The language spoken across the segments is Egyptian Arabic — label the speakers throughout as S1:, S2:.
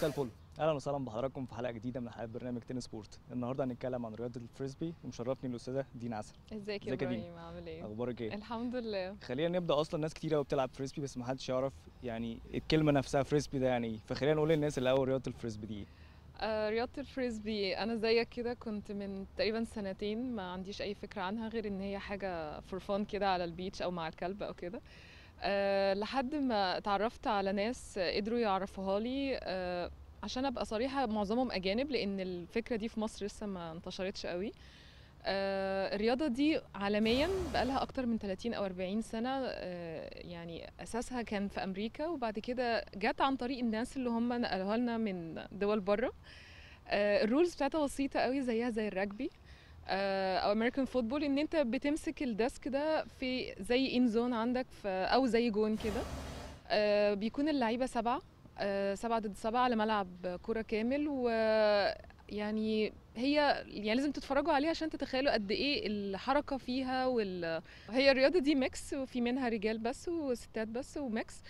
S1: مساء الفل اهلا وسهلا بحضراتكم في حلقه جديده من حلقات برنامج تنس سبورت النهارده هنتكلم عن رياضه الفريسبي ومشرفني الاستاذه دينا عسل
S2: ازيك يا
S1: ازيك يا دينا؟
S2: ابراهيم عامل ايه
S1: اخبارك ايه
S2: الحمد لله
S1: خلينا نبدا اصلا ناس كتير قوي بتلعب فريسبي بس ما حدش يعرف يعني الكلمه نفسها فريسبي ده يعني ايه فخلينا نقول للناس الاول رياضه الفريسبي دي ايه
S2: آه رياضه الفريسبي انا زيك كده كنت من تقريبا سنتين ما عنديش اي فكره عنها غير ان هي حاجه فور فان كده على البيتش او مع الكلب او كده آه لحد ما اتعرفت على ناس قدروا يعرفوها لي آه عشان ابقى صريحه معظمهم اجانب لان الفكره دي في مصر لسه ما انتشرتش قوي آه، الرياضة دي عالميا بقالها أكتر من 30 أو 40 سنة آه، يعني أساسها كان في أمريكا وبعد كده جت عن طريق الناس اللي هم نقلوها لنا من دول بره آه، الرولز بتاعتها بسيطة قوي زيها زي الرجبي آه، أو أمريكان فوتبول إن أنت بتمسك الديسك ده في زي إن زون عندك في أو زي جون كده آه، بيكون اللعيبة سبعة آه، سبعة ضد سبعة على ملعب كرة كامل و يعني هي يعني لازم تتفرجوا عليها عشان تتخيلوا قد ايه الحركه فيها وال هي الرياضه دي ميكس وفي منها رجال بس وستات بس وميكس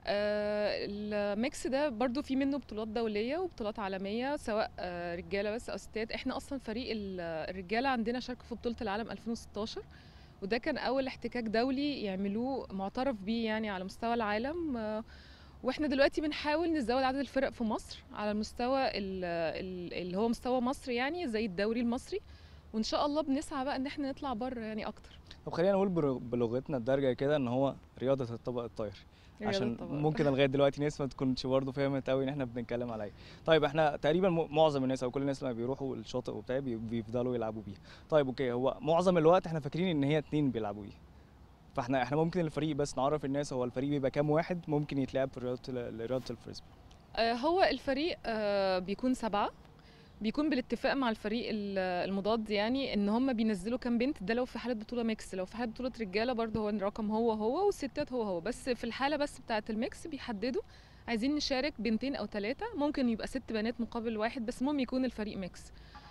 S2: آه الميكس ده برضو في منه بطولات دوليه وبطولات عالميه سواء آه رجاله بس او ستات احنا اصلا فريق ال- الرجاله عندنا شاركوا في بطوله العالم 2016 وده كان اول احتكاك دولي يعملوه معترف بيه يعني على مستوى العالم آه واحنا دلوقتي بنحاول نزود عدد الفرق في مصر على المستوى ال- ال- اللي هو مستوى مصر يعني زي الدوري المصري وان شاء الله بنسعى بقى ان احنا نطلع بره يعني اكتر
S1: طب خلينا نقول بر- بلغتنا الدارجه كده ان هو رياضه الطبق الطاير
S2: رياضة
S1: عشان
S2: طبعاً.
S1: ممكن لغايه دلوقتي ناس ما تكونش برضه فهمت قوي ان احنا بنتكلم على ايه طيب احنا تقريبا م- معظم الناس او كل الناس لما بيروحوا الشاطئ وبتاع بي- بيفضلوا يلعبوا بيها طيب اوكي هو معظم الوقت احنا فاكرين ان هي اتنين بيلعبوا بيها فاحنا احنا ممكن الفريق بس نعرف الناس هو الفريق بيبقى كام واحد ممكن يتلعب في رياضه ال- رياضه الفريسبي
S2: آه، هو الفريق آه، بيكون سبعة بيكون بالاتفاق مع الفريق ال- المضاد يعني ان هم بينزلوا كام بنت ده لو في حاله بطوله ميكس لو في حاله بطوله رجاله برضه هو الرقم هو هو والستات هو هو بس في الحاله بس بتاعه الميكس بيحددوا عايزين نشارك بنتين او ثلاثه ممكن يبقى ست بنات مقابل واحد بس المهم يكون الفريق ميكس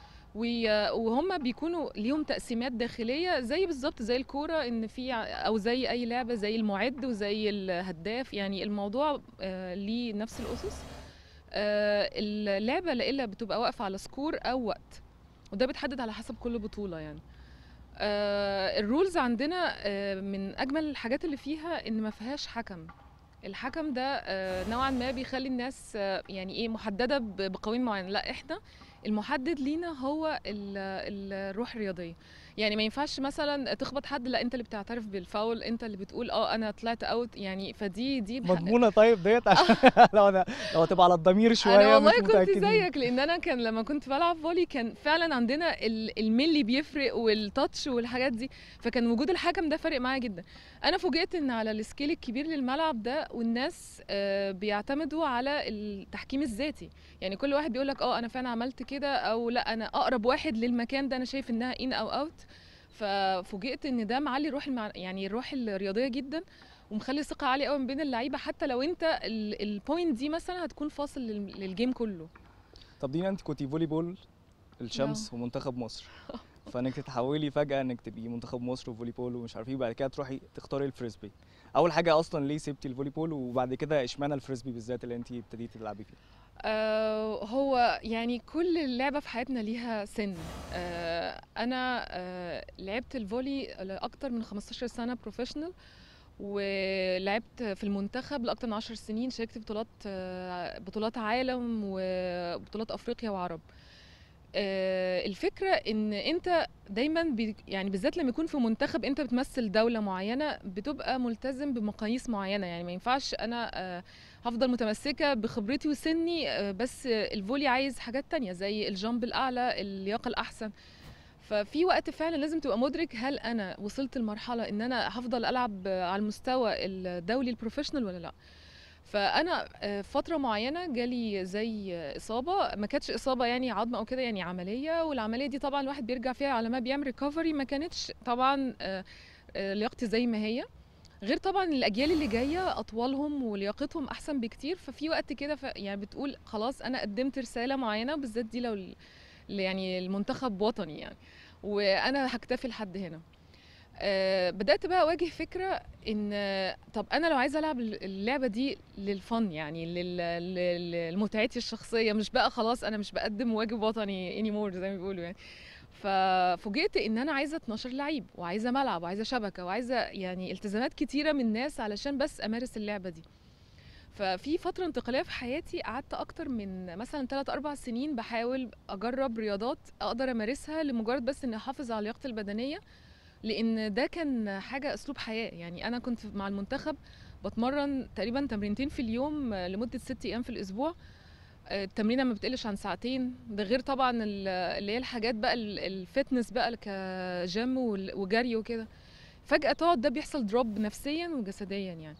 S2: وي- وهم بيكونوا ليهم تقسيمات داخليه زي بالظبط زي الكوره ان في ع- او زي اي لعبه زي المعد وزي الهداف يعني الموضوع آه، ليه نفس الاسس آه، اللعبه لا الا بتبقى واقفه على سكور او وقت وده بيتحدد على حسب كل بطوله يعني آه، الرولز عندنا آه، من اجمل الحاجات اللي فيها ان ما فيهاش حكم الحكم ده آه، نوعا ما بيخلي الناس آه، يعني ايه محدده ب- بقوانين معينه لا احنا المحدد لينا هو ال- ال- الروح الرياضيه يعني ما ينفعش مثلا تخبط حد لا انت اللي بتعترف بالفاول انت اللي بتقول اه انا طلعت اوت يعني فدي دي بح-
S1: مضمونه طيب ديت عشان لو انا لو هتبقى على الضمير شويه
S2: انا والله
S1: مش
S2: كنت
S1: متأكدين.
S2: زيك لان انا كان لما كنت بلعب فولي كان فعلا عندنا ال- الملي بيفرق والتاتش والحاجات دي فكان وجود الحكم ده فارق معايا جدا انا فوجئت ان على السكيل الكبير للملعب ده والناس آه، بيعتمدوا على التحكيم الذاتي يعني كل واحد بيقول لك اه انا فعلا عملت كده او لا انا اقرب واحد للمكان ده انا شايف انها ان او اوت ففوجئت ان ده معلي روح المع... يعني الروح الرياضيه جدا ومخلي ثقه عاليه قوي ما بين اللعيبه حتى لو انت ال- البوينت دي مثلا هتكون فاصل لل- للجيم كله
S1: طب دينا انت كنتي فولي بول الشمس ومنتخب مصر فانك تتحولي فجاه انك تبقي منتخب مصر وفولي بول ومش عارف ايه وبعد كده تروحي تختاري الفريسبي اول حاجه اصلا ليه سبتي الفولي بول وبعد كده اشمعنى الفريسبي بالذات اللي انت ابتديتي تلعبي فيه
S2: آه هو يعني كل لعبة في حياتنا ليها سن آه أنا آه لعبت الفولي لأكتر من 15 سنة بروفيشنال ولعبت في المنتخب لأكتر من 10 سنين شاركت في بطولات آه بطولات عالم وبطولات أفريقيا وعرب آه، الفكرة ان انت دايما بي يعني بالذات لما يكون في منتخب انت بتمثل دولة معينة بتبقى ملتزم بمقاييس معينة يعني ما ينفعش انا آه، هفضل متمسكة بخبرتي وسني آه، بس الفولي عايز حاجات تانية زي الجامب الأعلى اللياقة الأحسن ففي وقت فعلا لازم تبقى مدرك هل أنا وصلت لمرحلة إن أنا هفضل ألعب على المستوى الدولي البروفيشنال ولا لأ فأنا آه، فترة معينة جالي زي إصابة ما كانتش إصابة يعني عظم أو كده يعني عملية والعملية دي طبعا الواحد بيرجع فيها على ما بيعمل ريكفري ما كانتش طبعا آه، آه، لياقتي زي ما هي غير طبعا الاجيال اللي جايه اطوالهم ولياقتهم احسن بكتير ففي وقت كده ف... يعني بتقول خلاص انا قدمت رساله معينه بالذات دي لو ال- ل- يعني المنتخب وطني يعني وانا هكتفي لحد هنا آه، بدات بقى اواجه فكره ان آه، طب انا لو عايزه العب اللعبه دي للفن يعني لل- لل- لمتعتي الشخصيه مش بقى خلاص انا مش بقدم واجب وطني anymore زي ما بيقولوا يعني ففوجئت ان انا عايزه 12 لعيب وعايزه ملعب وعايزه شبكه وعايزه يعني التزامات كتيره من الناس علشان بس امارس اللعبه دي ففي فتره انتقاليه في حياتي قعدت اكتر من مثلا 3 4 سنين بحاول اجرب رياضات اقدر امارسها لمجرد بس اني احافظ على لياقتي البدنيه لان ده كان حاجه اسلوب حياه يعني انا كنت مع المنتخب بتمرن تقريبا تمرينتين في اليوم آه، لمده ست ايام في الاسبوع آه، التمرينه ما بتقلش عن ساعتين ده غير طبعا ال- اللي هي الحاجات بقى ال- الفتنس بقى كجيم وال- وجري وكده فجاه تقعد ده بيحصل دروب نفسيا وجسديا يعني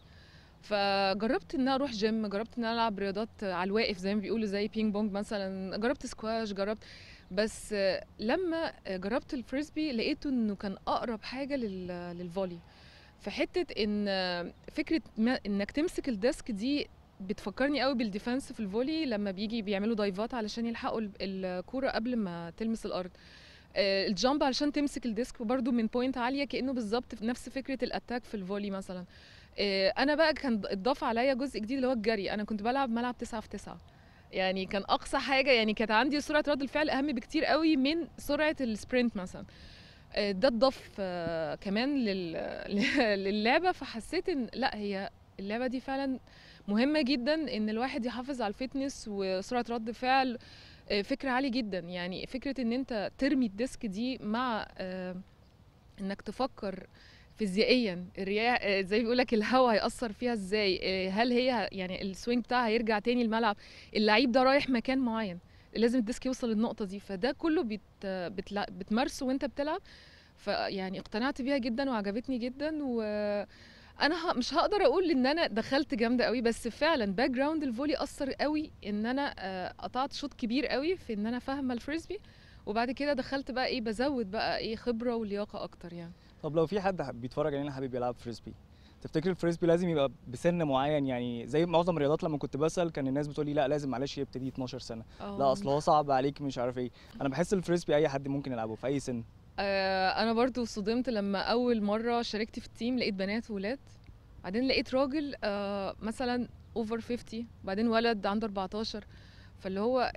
S2: فجربت ان انا اروح جيم جربت ان انا العب رياضات على الواقف زي ما بيقولوا زي بينج بونج مثلا جربت سكواش جربت بس آه، لما آه، جربت الفريسبي لقيته انه كان اقرب حاجه لل- للفولي في حته ان آه، فكره ما انك تمسك الديسك دي بتفكرني قوي بالديفense في الفولي لما بيجي بيعملوا دايفات علشان يلحقوا ال- الكوره قبل ما تلمس الارض آه، الجامب علشان تمسك الديسك برضو من بوينت عاليه كانه بالظبط في نفس فكره الاتاك في الفولي مثلا آه، انا بقى كان اتضاف عليا جزء جديد اللي هو الجري انا كنت بلعب ملعب 9 في 9 يعني كان اقصى حاجه يعني كانت عندي سرعه رد الفعل اهم بكتير قوي من سرعه السبرنت مثلا آه، ده اتضاف آه، كمان لل- للعبه فحسيت ان لا هي اللعبه دي فعلا مهمه جدا ان الواحد يحافظ على الفتنس وسرعه رد فعل آه، فكره عالي جدا يعني فكره ان انت ترمي الديسك دي مع آه، انك تفكر فيزيائيا الرياح آه، زي بيقول لك الهواء هيأثر فيها ازاي آه، هل هي يعني السوينج بتاعها هيرجع تاني الملعب اللعيب ده رايح مكان معين لازم الديسك يوصل للنقطه دي فده كله بت بتلا بتمارسه وانت بتلعب فيعني اقتنعت بيها جدا وعجبتني جدا و انا ه- مش هقدر اقول ان انا دخلت جامده قوي بس فعلا باك جراوند الفولي اثر قوي ان انا آه، قطعت شوط كبير قوي في ان انا فاهمه الفريسبي وبعد كده دخلت بقى ايه بزود بقى ايه خبره ولياقه اكتر يعني
S1: طب لو في حد حب- بيتفرج علينا حابب يلعب فريسبي تفتكر الفريسبي لازم يبقى بسن معين يعني زي معظم الرياضات لما كنت بسال كان الناس بتقول لي لا لازم معلش يبتدي 12 سنه لا اصل هو صعب عليك مش عارف ايه انا بحس الفريسبي اي حد ممكن يلعبه في اي سن
S2: آه، انا برضو صدمت لما اول مره شاركت في التيم لقيت بنات وولاد بعدين لقيت راجل آه، مثلا اوفر 50 بعدين ولد عنده 14 فاللي هو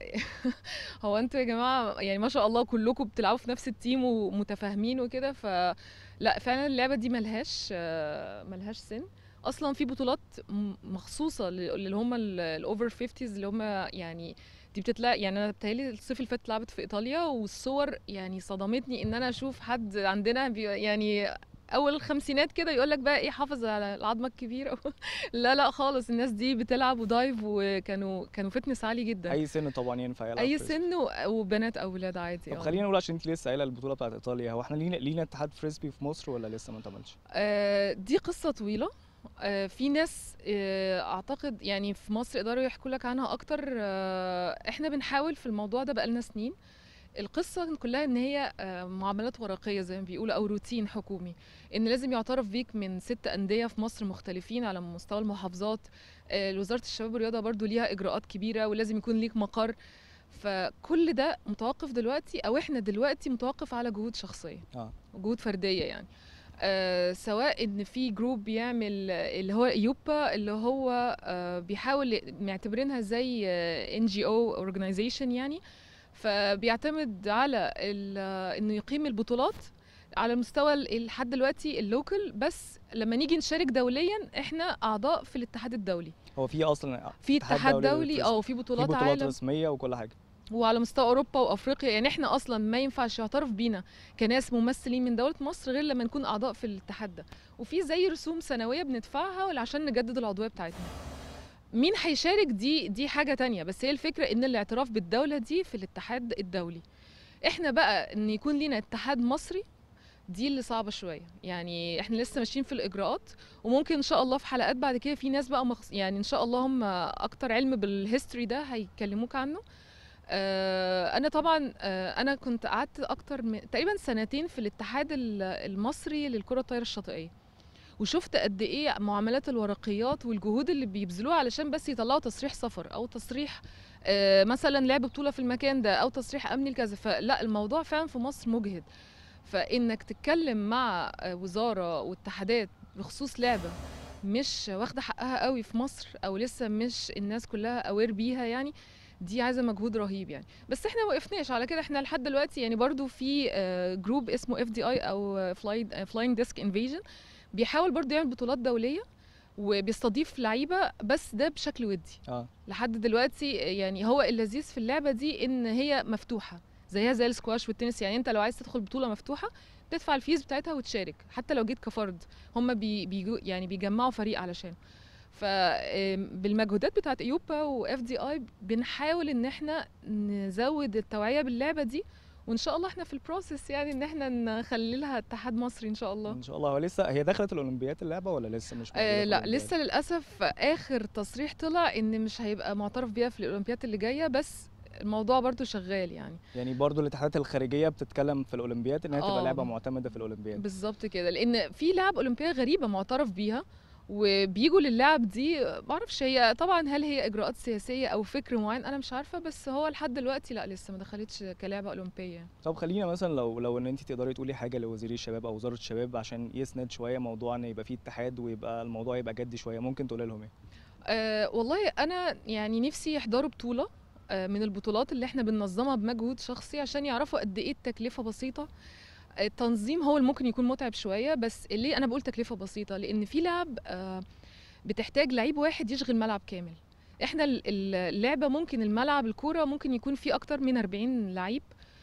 S2: هو انتوا يا جماعه يعني ما شاء الله كلكم بتلعبوا في نفس التيم ومتفاهمين وكده فلا فعلا اللعبه دي ملهاش آه، ملهاش سن اصلا في بطولات م- مخصوصه لل- اللي هم الاوفر 50 اللي هم يعني دي بتتلاقي يعني انا بتهيألي الصيف اللي فات اتلعبت في ايطاليا والصور يعني صدمتني ان انا اشوف حد عندنا بي يعني اول الخمسينات كده يقول لك بقى ايه حافظ على العظمه الكبيره لا لا خالص الناس دي بتلعب ودايف وكانوا كانوا فتنس عالي جدا
S1: اي سن طبعا ينفع يلعب
S2: اي
S1: فريسبي.
S2: سن و- وبنات او ولاد عادي
S1: طب
S2: آه.
S1: خلينا نقول عشان انت لسه قايله البطوله بتاعت ايطاليا هو احنا لينا لينا اتحاد فريسبي في مصر ولا لسه ما اتعملش
S2: آه، دي قصة طويلة آه، في ناس آه، اعتقد يعني في مصر يقدروا يحكوا لك عنها اكتر آه، احنا بنحاول في الموضوع ده بقالنا سنين القصة كلها ان هي آه، معاملات ورقية زي ما بيقولوا او روتين حكومي ان لازم يعترف بيك من ست اندية في مصر مختلفين على مستوى المحافظات آه، وزارة الشباب والرياضة برضو ليها اجراءات كبيرة ولازم يكون ليك مقر فكل ده متوقف دلوقتي او احنا دلوقتي متوقف على جهود شخصية
S1: اه
S2: جهود فرديه يعني آه سواء ان في جروب بيعمل آه، اللي هو يوبا اللي هو آه بيحاول معتبرينها زي ان جي او اورجانيزيشن يعني فبيعتمد على ال- آه، انه يقيم البطولات على مستوى ال- لحد دلوقتي اللوكل بس لما نيجي نشارك دوليا احنا اعضاء في الاتحاد الدولي
S1: هو في اصلا
S2: في
S1: اتحاد
S2: اتحاد
S1: دولي
S2: دولي
S1: للفريسبي.
S2: اه في
S1: في
S2: بطولات,
S1: بطولات
S2: عالم
S1: رسميه وكل حاجه
S2: وعلى مستوى اوروبا وافريقيا يعني احنا اصلا ما ينفعش يعترف بينا كناس ممثلين من دوله مصر غير لما نكون اعضاء في الاتحاد ده وفي زي رسوم سنويه بندفعها عشان نجدد العضويه بتاعتنا مين هيشارك دي دي حاجه تانية بس هي الفكره ان الاعتراف بالدوله دي في الاتحاد الدولي احنا بقى ان يكون لينا اتحاد مصري دي اللي صعبه شويه يعني احنا لسه ماشيين في الاجراءات وممكن ان شاء الله في حلقات بعد كده في ناس بقى مخص... يعني ان شاء الله هم اكتر علم بالهيستوري ده هيكلموك عنه آه، انا طبعا آه، انا كنت قعدت اكتر من تقريبا سنتين في الاتحاد ال- المصري للكره الطايره الشاطئيه وشفت قد ايه معاملات الورقيات والجهود اللي بيبذلوها علشان بس يطلعوا تصريح سفر او تصريح آه، مثلا لعب بطوله في المكان ده او تصريح امني لكذا فلا الموضوع فعلا في مصر مجهد فانك تتكلم مع آه، وزاره واتحادات بخصوص لعبه مش واخده حقها قوي في مصر او لسه مش الناس كلها اوير بيها يعني دي عايزه مجهود رهيب يعني بس احنا ما وقفناش على كده احنا لحد دلوقتي يعني برضو في آه، جروب اسمه اف دي اي او فلاينج ديسك انفيجن بيحاول برضو يعمل بطولات دوليه وبيستضيف لعيبه بس ده بشكل ودي
S1: اه
S2: لحد دلوقتي يعني هو اللذيذ في اللعبه دي ان هي مفتوحه زيها زي السكواش والتنس يعني انت لو عايز تدخل بطوله مفتوحه تدفع الفيز بتاعتها وتشارك حتى لو جيت كفرد هم بي بيجو يعني بيجمعوا فريق علشان فبالمجهودات بتاعت ايوبا واف دي اي بنحاول ان احنا نزود التوعيه باللعبه دي وان شاء الله احنا في البروسيس يعني ان احنا نخلي لها اتحاد مصري ان شاء الله
S1: ان شاء الله هو لسه هي دخلت الاولمبيات اللعبه ولا لسه مش موجودة
S2: آه
S1: في
S2: لا
S1: الأولمبياد؟
S2: لسه للاسف اخر تصريح طلع ان مش هيبقى معترف بيها في الاولمبيات اللي جايه بس الموضوع برضو شغال يعني
S1: يعني برضو الاتحادات الخارجيه بتتكلم في الاولمبياد ان هي تبقى
S2: آه.
S1: لعبه معتمده في الاولمبياد
S2: بالظبط كده لان في لعب اولمبيه غريبه معترف بيها وبيجوا للعب دي معرفش هي طبعا هل هي اجراءات سياسيه او فكر معين انا مش عارفه بس هو لحد دلوقتي لا لسه ما دخلتش كلعبه اولمبيه يعني.
S1: طب خلينا مثلا لو لو ان انت تقدري تقولي حاجه لوزير الشباب او وزاره الشباب عشان يسند شويه موضوع ان يبقى فيه اتحاد ويبقى الموضوع يبقى جدي شويه ممكن تقولي لهم ايه
S2: أه والله انا يعني نفسي يحضروا بطوله آه، من البطولات اللي احنا بننظمها بمجهود شخصي عشان يعرفوا قد ايه التكلفه بسيطه التنظيم هو اللي ممكن يكون متعب شويه بس ليه انا بقول تكلفه بسيطه لان في لعب آه، بتحتاج لعيب واحد يشغل ملعب كامل احنا ال- ال- اللعبه ممكن الملعب الكوره ممكن يكون فيه اكتر من 40 لعيب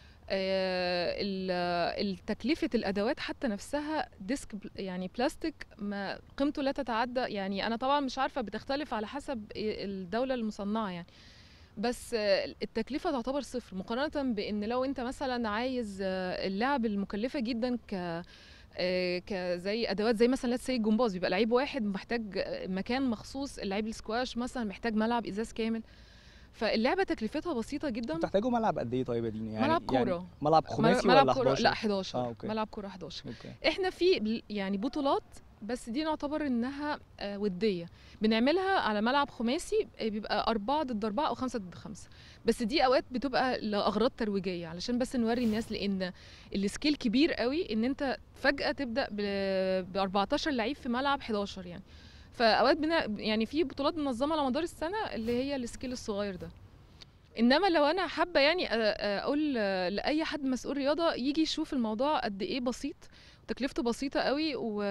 S2: آه، ال- التكلفة الأدوات حتى نفسها ديسك بل- يعني بلاستيك ما قيمته لا تتعدى يعني أنا طبعا مش عارفة بتختلف على حسب الدولة المصنعة يعني بس آه، التكلفة تعتبر صفر مقارنة بإن لو أنت مثلا عايز آه، اللعب المكلفة جدا ك آه، كزي ادوات زي مثلا لاتس سي الجمباز بيبقى لعيب واحد محتاج آه، مكان مخصوص اللعيب السكواش مثلا محتاج ملعب ازاز كامل فاللعبه تكلفتها بسيطه جدا
S1: بتحتاجوا ملعب قد ايه طيب يا دينا يعني
S2: ملعب
S1: يعني
S2: كورة.
S1: ملعب خماسي
S2: ملعب
S1: ولا
S2: كرة
S1: 11
S2: لا 11
S1: آه، أوكي.
S2: ملعب كرة 11
S1: اوكي
S2: احنا في بل- يعني بطولات بس دي نعتبر انها آه، وديه بنعملها على ملعب خماسي آه، بيبقى أربعة ضد أربعة أو خمسة ضد خمسة بس دي أوقات بتبقى لأغراض ترويجية علشان بس نوري الناس لأن السكيل كبير قوي إن أنت فجأة تبدأ ب 14 لعيب في ملعب 11 يعني فأوقات بنا يعني في بطولات بننظمها على مدار السنة اللي هي السكيل الصغير ده انما لو انا حابه يعني أ- اقول لاي حد مسؤول رياضه يجي يشوف الموضوع قد ايه بسيط وتكلفته بسيطه قوي و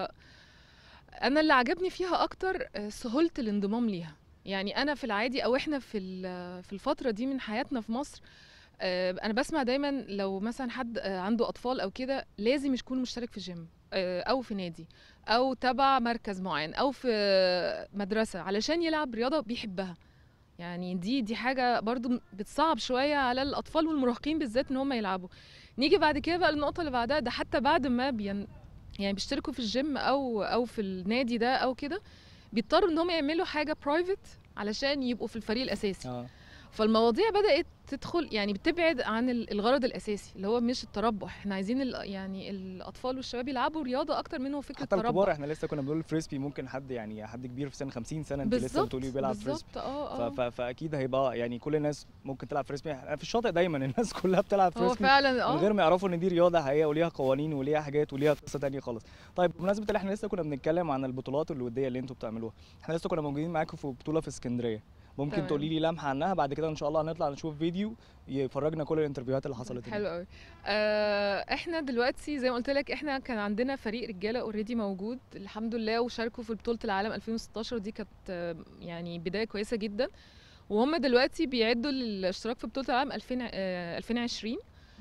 S2: انا اللي عجبني فيها اكتر سهوله الانضمام ليها يعني انا في العادي او احنا في ال- في الفتره دي من حياتنا في مصر آه، انا بسمع دايما لو مثلا حد آه، عنده اطفال او كده لازم يكون مشترك في جيم آه، او في نادي او تبع مركز معين او في مدرسه علشان يلعب رياضه بيحبها يعني دي دي حاجه برضو بتصعب شويه على الاطفال والمراهقين بالذات ان هم يلعبوا نيجي بعد كده بقى النقطه اللي بعدها ده حتى بعد ما بين يعني بيشتركوا في الجيم او او في النادي ده او كده بيضطروا ان هم يعملوا حاجه برايفت علشان يبقوا في الفريق الاساسي
S1: اه
S2: فالمواضيع بدات تدخل يعني بتبعد عن ال- الغرض الاساسي اللي هو مش التربح احنا عايزين ال- يعني الاطفال والشباب يلعبوا رياضه اكتر منه فكره
S1: حتى الكبار
S2: تربح
S1: احنا لسه كنا بنقول الفريسبي ممكن حد يعني حد كبير في سن 50 سنه انت لسه
S2: بالظبط
S1: بتقولي بيلعب فريسبي
S2: بالظبط اه
S1: ف-
S2: اه
S1: ف- فاكيد هيبقى يعني كل الناس ممكن تلعب فريسبي احنا في الشاطئ دايما الناس كلها بتلعب
S2: هو
S1: فريسبي
S2: فعلا
S1: من
S2: اه
S1: غير ما يعرفوا ان دي رياضه حقيقيه وليها قوانين وليها حاجات وليها قصه تانية خالص طيب بمناسبه اللي احنا لسه كنا بنتكلم عن البطولات الوديه اللي انتوا بتعملوها احنا لسه كنا موجودين معاكم في بطوله في اسكندريه ممكن
S2: تمام.
S1: تقولي لي لمحه عنها بعد كده ان شاء الله هنطلع نشوف فيديو يفرجنا كل الانترفيوهات اللي حصلت هناك.
S2: حلو قوي آه احنا دلوقتي زي ما قلت لك احنا كان عندنا فريق رجاله اوريدي موجود الحمد لله وشاركوا في بطوله العالم 2016 دي كانت آه، يعني بدايه كويسه جدا وهم دلوقتي بيعدوا للاشتراك في بطوله العالم 2000 آه 2020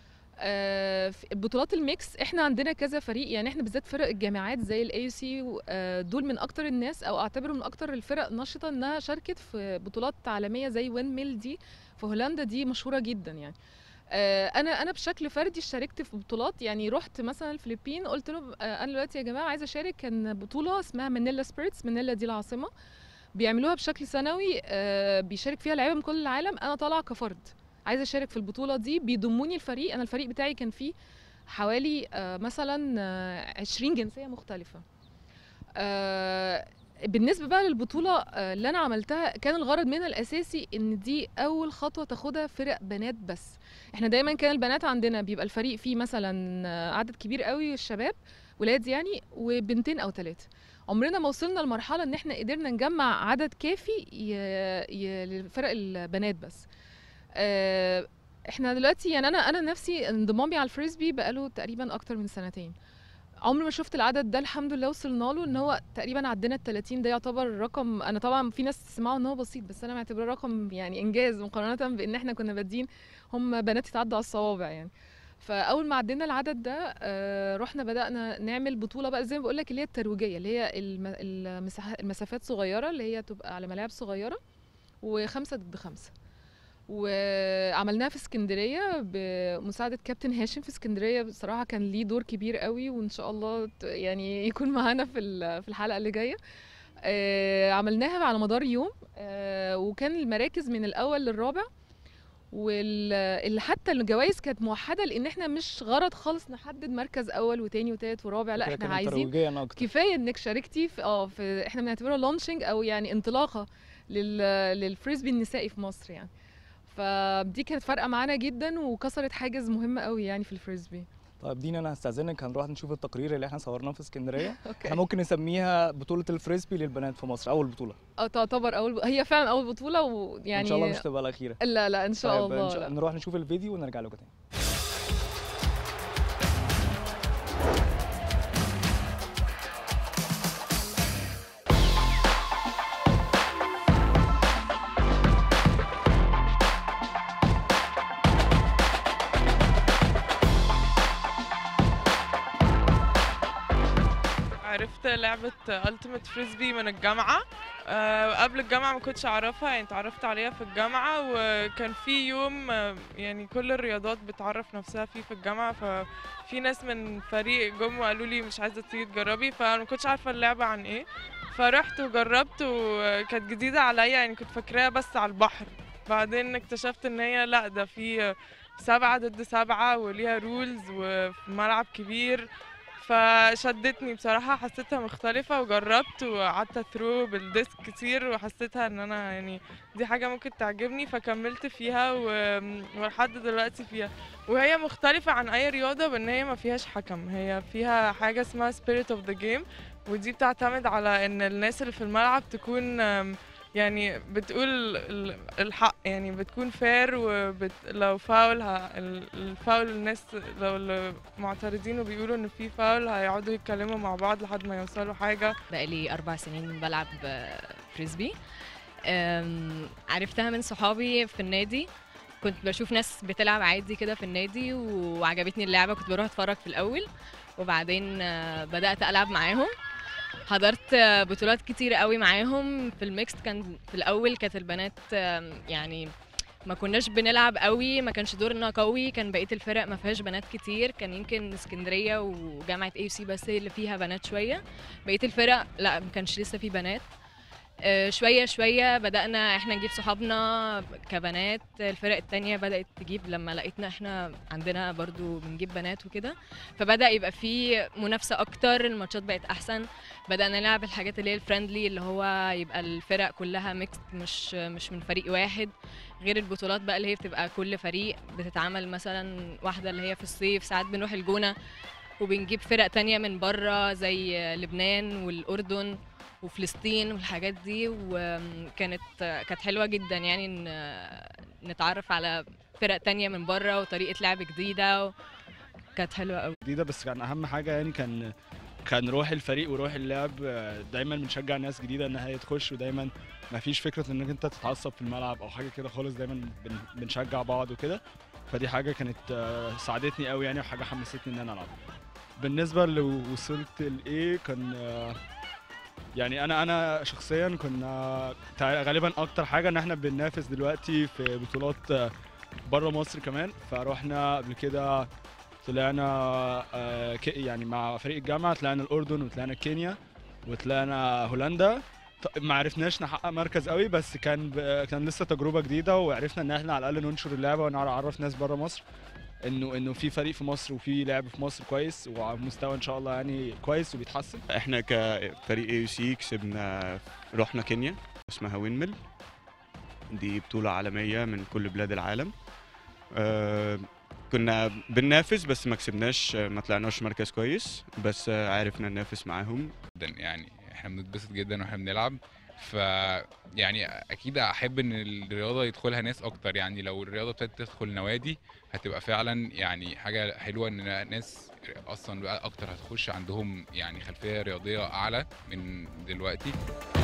S2: آه في بطولات الميكس احنا عندنا كذا فريق يعني احنا بالذات فرق الجامعات زي الاي سي دول من اكتر الناس او اعتبرهم من اكتر الفرق نشطه انها شاركت في بطولات عالميه زي وين ميل دي في هولندا دي مشهوره جدا يعني آه، انا انا بشكل فردي شاركت في بطولات يعني رحت مثلا الفلبين قلت لهم آه، انا دلوقتي يا جماعه عايزه اشارك كان بطوله اسمها مانيلا سبيريتس مانيلا دي العاصمه بيعملوها بشكل سنوي آه، بيشارك فيها لعيبه من كل العالم انا طالعه كفرد عايزه اشارك في البطوله دي بيضموني الفريق انا الفريق بتاعي كان فيه حوالي آه، مثلا آه، 20 جنسيه مختلفه آه، بالنسبه بقى للبطوله آه، اللي انا عملتها كان الغرض منها الاساسي ان دي اول خطوه تاخدها فرق بنات بس احنا دايما كان البنات عندنا بيبقى الفريق فيه مثلا آه، عدد كبير قوي الشباب ولاد يعني وبنتين او ثلاثه عمرنا ما وصلنا لمرحله ان احنا قدرنا نجمع عدد كافي ي... ي... لفرق البنات بس آه، احنا دلوقتي يعني انا انا نفسي انضمامي على الفريسبي بقاله تقريبا اكتر من سنتين عمري ما شفت العدد ده الحمد لله وصلنا له ان هو تقريبا عدينا ال 30 ده يعتبر رقم انا طبعا في ناس تسمعه ان هو بسيط بس انا معتبره رقم يعني انجاز مقارنه بان احنا كنا بادين هم بنات يتعدوا على الصوابع يعني فاول ما عدينا العدد ده آه، رحنا بدانا نعمل بطوله بقى زي ما بقول لك اللي هي الترويجيه اللي هي الم- المساح- المسافات صغيره اللي هي تبقى على ملاعب صغيره وخمسه ضد خمسه وعملناها في اسكندريه بمساعده كابتن هاشم في اسكندريه بصراحه كان ليه دور كبير قوي وان شاء الله ت- يعني يكون معانا في ال- في الحلقه اللي جايه آه، عملناها على مدار يوم آه، وكان المراكز من الاول للرابع واللي حتى الجوائز كانت موحده لان احنا مش غرض خالص نحدد مركز اول وتاني وتالت ورابع لا
S1: كده
S2: احنا
S1: كانت
S2: عايزين
S1: ترويجيا اكتر
S2: كفايه انك شاركتي في اه في احنا بنعتبرها لونشنج او يعني انطلاقه لل للفريسبي النسائي في مصر يعني فدي كانت فارقه معانا جدا وكسرت حاجز مهم قوي يعني في الفريسبي
S1: طيب دينا انا هستاذنك هنروح نشوف التقرير اللي احنا صورناه في اسكندريه احنا
S2: اوكي
S1: ممكن نسميها بطوله الفريسبي للبنات في مصر اول بطوله
S2: اه تعتبر اول هي فعلا اول بطوله ويعني
S1: ان شاء الله مش تبقى الاخيره
S2: لا لا ان شاء
S1: طيب إن
S2: الله
S1: شاء...
S2: لا.
S1: نروح نشوف الفيديو ونرجع لكم تاني
S3: عرفت لعبة Ultimate Frisbee من الجامعة آه، قبل الجامعة ما كنتش أعرفها يعني اتعرفت عليها في الجامعة وكان في يوم آه، يعني كل الرياضات بتعرف نفسها فيه في الجامعة ففي ناس من فريق جم وقالوا لي مش عايزة تيجي تجربي فأنا ما كنتش عارفة اللعبة عن ايه فرحت وجربت وكانت جديدة عليا يعني كنت فاكراها بس على البحر بعدين اكتشفت ان هي لا ده في سبعة ضد سبعة وليها رولز وفي ملعب كبير فشدتني بصراحة حسيتها مختلفة وجربت وقعدت ثرو بالديسك كتير وحسيتها ان انا يعني دي حاجة ممكن تعجبني فكملت فيها و- ولحد دلوقتي فيها وهي مختلفة عن اي رياضة بان هي ما فيهاش حكم هي فيها حاجة اسمها spirit of the game ودي بتعتمد على ان الناس اللي في الملعب تكون أم، يعني بتقول ال- الحق يعني بتكون فير ولو فاول ه... ال- الفاول الناس لو المعترضين وبيقولوا ان في فاول هيقعدوا يتكلموا مع بعض لحد ما يوصلوا حاجة
S4: بقالي أربع سنين بلعب آه، فريسبي أم، عرفتها من صحابي في النادي كنت بشوف ناس بتلعب عادي كده في النادي وعجبتني اللعبة كنت بروح اتفرج في الأول وبعدين آه، بدأت ألعب معاهم حضرت آه، بطولات كتير قوي معاهم في الميكست كان في الأول كانت البنات آم، يعني ما كناش بنلعب قوي ما كانش دورنا قوي كان بقيه الفرق ما فيهاش بنات كتير كان يمكن اسكندريه وجامعه اي سي بس هي اللي فيها بنات شويه بقيه الفرق لا ما كانش لسه في بنات آه، شويه شويه بدانا احنا نجيب صحابنا كبنات الفرق التانية بدات تجيب لما لقيتنا احنا عندنا برضو بنجيب بنات وكده فبدا يبقى في منافسه اكتر الماتشات بقت احسن بدانا نلعب الحاجات اللي هي الفريندلي اللي هو يبقى الفرق كلها ميكس مش مش من فريق واحد غير البطولات بقى اللي هي بتبقى كل فريق بتتعمل مثلا واحده اللي هي في الصيف ساعات بنروح الجونه وبنجيب فرق تانية من بره زي لبنان والأردن وفلسطين والحاجات دي وكانت كانت حلوة جدا يعني ان نتعرف على فرق تانية من بره وطريقة لعب جديدة كانت حلوة قوي
S5: جديده بس كان اهم حاجه يعني كان كان روح الفريق وروح اللعب آه، دايما بنشجع ناس جديده انها هي تخش ودايما ما فيش فكره انك انت تتعصب في الملعب او حاجه كده خالص دايما بن- بنشجع بعض وكده فدي حاجه كانت آه، ساعدتني قوي يعني وحاجه حمستني ان انا العب بالنسبه لو وصلت لايه كان آه، يعني انا انا شخصيا كنا تع- غالبا اكتر حاجه ان احنا بننافس دلوقتي في بطولات بره مصر كمان فروحنا قبل كده طلعنا آه، ك- يعني مع فريق الجامعه طلعنا الاردن وطلعنا كينيا وطلعنا هولندا ط- ما عرفناش نحقق مركز قوي بس كان ب... كان لسه تجربه جديده وعرفنا ان احنا على الاقل ننشر اللعبه ونعرف ناس بره مصر انه انه في فريق في مصر وفي لعب في مصر كويس وعلى مستوى ان شاء الله يعني كويس وبيتحسن
S6: احنا كفريق اي سي كسبنا رحنا كينيا اسمها وينمل دي بطولة عالمية من كل بلاد العالم آه، كنا بننافس بس ما كسبناش ما طلعناش مركز كويس بس آه، عرفنا ننافس معاهم
S7: جدا يعني احنا بنتبسط جدا واحنا بنلعب ف يعني اكيد احب ان الرياضه يدخلها ناس اكتر يعني لو الرياضه ابتدت تدخل نوادي هتبقى فعلا يعني حاجه حلوه ان ناس اصلا بقى اكتر هتخش عندهم يعني خلفيه رياضيه اعلى من دلوقتي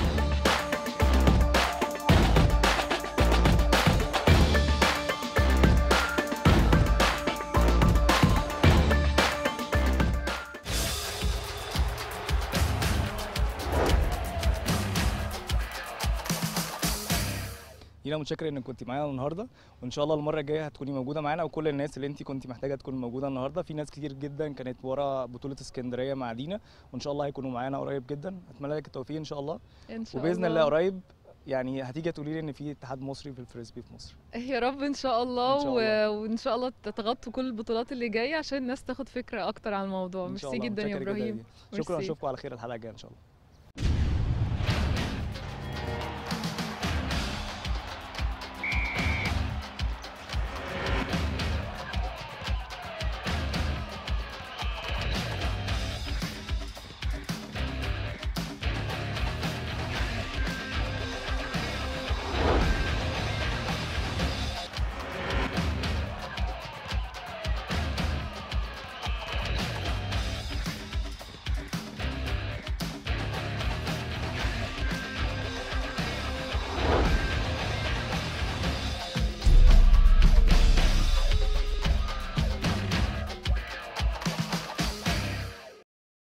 S1: دينا متشكر انك كنت معانا النهارده وان شاء الله المره الجايه هتكوني موجوده معانا وكل الناس اللي انت كنت محتاجه تكون موجوده النهارده في ناس كتير جدا كانت ورا بطوله اسكندريه مع دينا وان شاء الله هيكونوا معانا قريب جدا اتمنى لك التوفيق ان شاء الله
S2: ان شاء
S1: وباذن
S2: الله
S1: الله قريب يعني هتيجي تقولي لي ان في اتحاد مصري في الفريسبي في مصر
S2: يا رب ان شاء الله,
S1: إن شاء
S2: و...
S1: الله.
S2: وان شاء الله تتغطوا كل البطولات اللي جايه عشان الناس تاخد فكره اكتر عن الموضوع
S1: ان شاء
S2: ميرسي
S1: الله
S2: جدا يا
S1: متشكر
S2: ابراهيم
S1: دينا. شكرا
S2: ميرسي.
S1: اشوفكم على خير الحلقه الجايه ان شاء الله